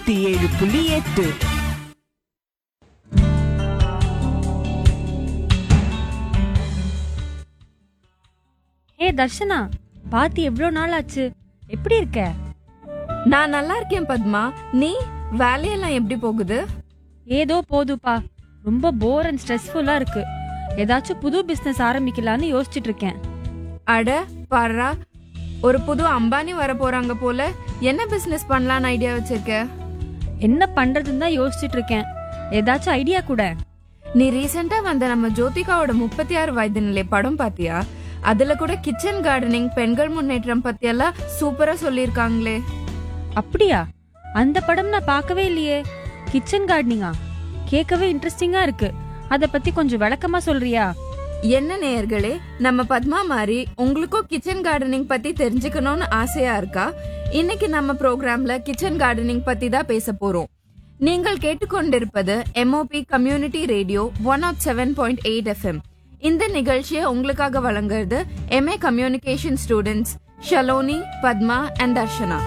நூத்தி ஏழு புள்ளி எட்டு ஏ தர்ஷனா பாத்தி எவ்வளோ நாள் ஆச்சு எப்படி இருக்க நான் நல்லா இருக்கேன் பத்மா நீ வேலையெல்லாம் எப்படி போகுது ஏதோ போதுப்பா ரொம்ப போர் அண்ட் ஸ்ட்ரெஸ்ஃபுல்லா இருக்கு ஏதாச்சும் புது பிசினஸ் ஆரம்பிக்கலான்னு யோசிச்சுட்டு இருக்கேன் அட பாரா ஒரு புது அம்பானி வர போறாங்க போல என்ன பிசினஸ் பண்ணலாம்னு ஐடியா வச்சிருக்க என்ன பண்றதுன்னு தான் யோசிச்சுட்டு இருக்கேன் ஏதாச்சும் ஐடியா கூட நீ ரீசெண்டா வந்த நம்ம ஜோதிகாவோட முப்பத்தி ஆறு வயது நிலை படம் பாத்தியா அதுல கூட கிச்சன் கார்டனிங் பெண்கள் முன்னேற்றம் பத்தி எல்லாம் சூப்பரா சொல்லியிருக்காங்களே அப்படியா அந்த படம் நான் பார்க்கவே இல்லையே கிச்சன் கார்டனிங்கா கேட்கவே இன்ட்ரெஸ்டிங்கா இருக்கு அத பத்தி கொஞ்சம் விளக்கமா சொல்றியா என்ன நேயர்களே நம்ம பத்மா மாதிரி உங்களுக்கும் கிச்சன் கார்டனிங் பத்தி தெரிஞ்சுக்கணும்னு ஆசையா இருக்கா இன்னைக்கு நம்ம ப்ரோக்ராம்ல கிச்சன் கார்டனிங் பத்தி தான் பேச போறோம் நீங்கள் கேட்டுக்கொண்டிருப்பது MOP community radio one naught seven point eight FM இந்த நிகழ்ச்சியை உங்களுக்காக வழங்குறது MA communication students Shaloni Padma and Darshana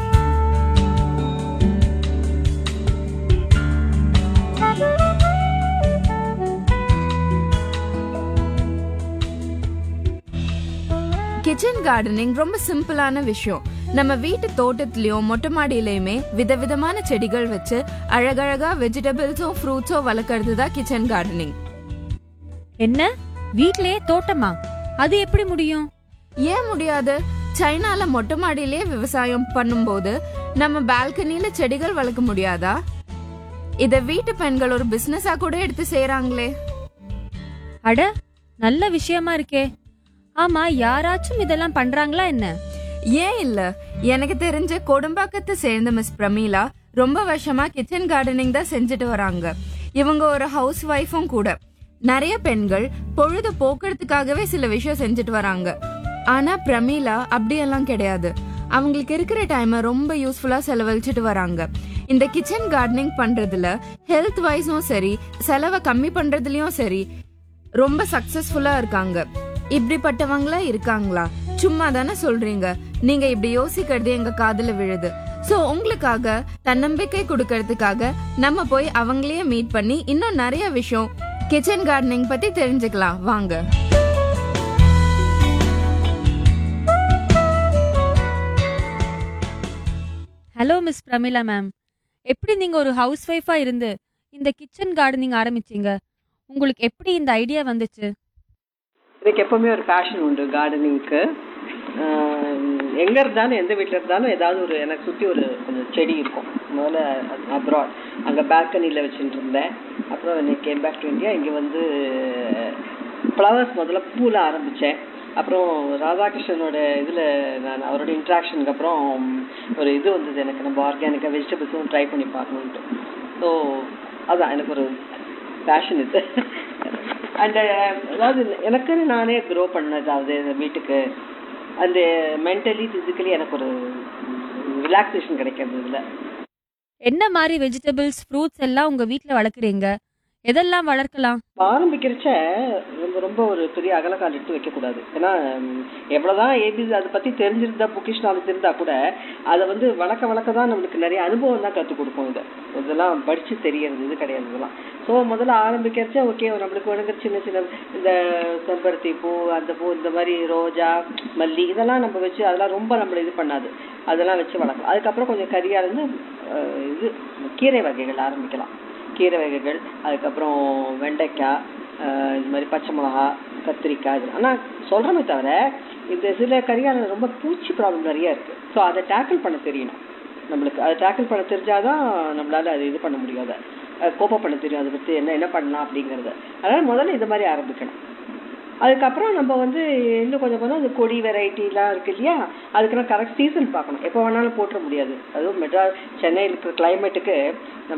kitchen gardening ரொம்ப சிம்பிளான விஷயம் நம்ம வீட்டு தோட்டத்திலயும் மொட்டை மாடியிலயுமே விதவிதமான செடிகள் வச்சு அழகழகா வெஜிடபிள்ஸும் ஃப்ரூட்ஸும் வளர்க்கறது தான் கிச்சன் கார்டனிங் என்ன வீட்லயே தோட்டமா அது எப்படி முடியும் ஏன் முடியாது சைனால மொட்டை மாடியிலேயே விவசாயம் பண்ணும்போது நம்ம பால்கனில செடிகள் வளர்க்க முடியாதா இத வீட்டு பெண்கள் ஒரு பிசினஸா கூட எடுத்து செய்றாங்களே அட நல்ல விஷயமா இருக்கே ஆமா யாராச்சும் இதெல்லாம் பண்றாங்களா என்ன ஏன் இல்ல எனக்கு தெரிஞ்ச கொடும்பாக்கத்தை சேர்ந்த மிஸ் பிரமீளா ரொம்ப வருஷமா கிச்சன் கார்டனிங் தான் செஞ்சுட்டு வராங்க இவங்க ஒரு ஹவுஸ் ஒய்ஃபும் கூட நிறைய பெண்கள் பொழுது போக்குறதுக்காகவே சில விஷயம் செஞ்சுட்டு வராங்க ஆனா பிரமீளா அப்படியெல்லாம் கிடையாது அவங்களுக்கு இருக்கிற டைமை ரொம்ப யூஸ்ஃபுல்லா செலவழிச்சிட்டு வராங்க இந்த கிச்சன் கார்டனிங் பண்றதுல ஹெல்த் வைஸும் சரி செலவை கம்மி பண்றதுலயும் சரி ரொம்ப சக்சஸ்ஃபுல்லா இருக்காங்க இப்படிப்பட்டவங்களா இருக்காங்களா சும்மா தானே சொல்றீங்க நீங்க இப்படி யோசிக்கிறது எங்க காதுல விழுது சோ உங்களுக்காக தன்னம்பிக்கை கொடுக்கறதுக்காக நம்ம போய் அவங்களையே மீட் பண்ணி இன்னும் நிறைய விஷயம் கிச்சன் கார்டனிங் பத்தி தெரிஞ்சுக்கலாம் வாங்க ஹலோ மிஸ் பிரமிளா மேம் எப்படி நீங்க ஒரு ஹவுஸ் ஒய்ஃபா இருந்து இந்த கிச்சன் கார்டனிங் ஆரம்பிச்சீங்க உங்களுக்கு எப்படி இந்த ஐடியா வந்துச்சு எனக்கு எப்பவுமே ஒரு பேஷன் உண்டு கார்டனிங்க்கு எங்க இருந்தாலும் எந்த வீட்டில் இருந்தாலும் ஏதாவது ஒரு எனக்கு சுற்றி ஒரு கொஞ்சம் செடி இருக்கும் முதல்ல அப்ராட் அங்கே பால்கனியில் வச்சுட்டு இருந்தேன் அப்புறம் இன்னைக்கு கேம் பேக் டு இந்தியா இங்கே வந்து ஃப்ளவர்ஸ் முதல்ல பூவில் ஆரம்பித்தேன் அப்புறம் ராதாகிருஷ்ணனோட இதில் நான் அவரோட இன்ட்ராக்ஷனுக்கு அப்புறம் ஒரு இது வந்தது எனக்கு நம்ம ஆர்கானிக்காக வெஜிடபிள்ஸும் ட்ரை பண்ணி பார்க்கணுன்ட்டு ஸோ அதான் எனக்கு ஒரு பேஷன் இது அண்ட் அதாவது எனக்குன்னு நானே க்ரோ பண்ணதாவது இந்த வீட்டுக்கு அந்த மென்டலி ஃபிசிக்கலி எனக்கு ஒரு ரிலாக்ஸேஷன் கிடைக்கிறது இதில் என்ன மாதிரி வெஜிடபிள்ஸ் ஃப்ரூட்ஸ் எல்லாம் உங்க வீட்ல வளர்க்குறீங்க எதெல்லாம் வளர்க்கலாம் ஆரம்பிக்கிறச்ச ரொம்ப ரொம்ப ஒரு பெரிய அகலக்கால் எடுத்து வைக்கக்கூடாது ஏன்னா ம், எவ்வளவுதான் ஏபிசி அதை பத்தி தெரிஞ்சிருந்தா புக்கிஷ் நாலேஜ் இருந்தா கூட அதை வந்து வளர்க்க வளர்க்க தான் நம்மளுக்கு நிறைய அனுபவம் தான் கற்றுக் கொடுக்கும் இது இதெல்லாம் படிச்சு தெரியறது இது கிடையாது இதெல்லாம் ஸோ முதல்ல ஆரம்பிக்கிறச்ச ஓகே நம்மளுக்கு வேணுங்கிற சின்ன சின்ன இந்த செம்பருத்தி பூ அந்த பூ இந்த மாதிரி ரோஜா மல்லி இதெல்லாம் நம்ம வச்சு அதெல்லாம் ரொம்ப நம்மளை இது பண்ணாது அதெல்லாம் வச்சு வளர்க்கலாம் அதுக்கப்புறம் கொஞ்சம் கரியா இருந்து அஹ், இது கீரை வகைகள் ஆரம்பிக்கலாம் கீரை வகைகள் அதுக்கப்புறம் வெண்டைக்காய் ஆஹ் இது மாதிரி பச்சை மிளகா கத்திரிக்காய் இது ஆனால் சொல்கிறோமே தவிர இந்த சில கரிகாலில் ரொம்ப பூச்சி ப்ராப்ளம் நிறைய இருக்குது ஸோ அதை டேக்கிள் பண்ண தெரியணும் நம்மளுக்கு அதை டேக்கிள் பண்ண தெரிஞ்சாதான் நம்மளால அது இது பண்ண முடியும் அதை அஹ் கோப்பம் பண்ண தெரியும் அதை பற்றி என்ன என்ன பண்ணலாம் அப்படிங்கிறது அதனால் முதல்ல இது மாதிரி ஆரம்பிக்கணும் அதுக்கப்புறம் நம்ம வந்து இன்னும் கொஞ்சம் கொஞ்சம் இந்த கொடி வெரைட்டிலாம் இருக்கு இல்லையா அதுக்கெல்லாம் கரெக்ட் சீசன் பார்க்கணும் எப்போ வேணாலும் போட்டுற முடியாது அதுவும் மெட்ரா சென்னையில் இருக்கிற கிளைமேட்டுக்கு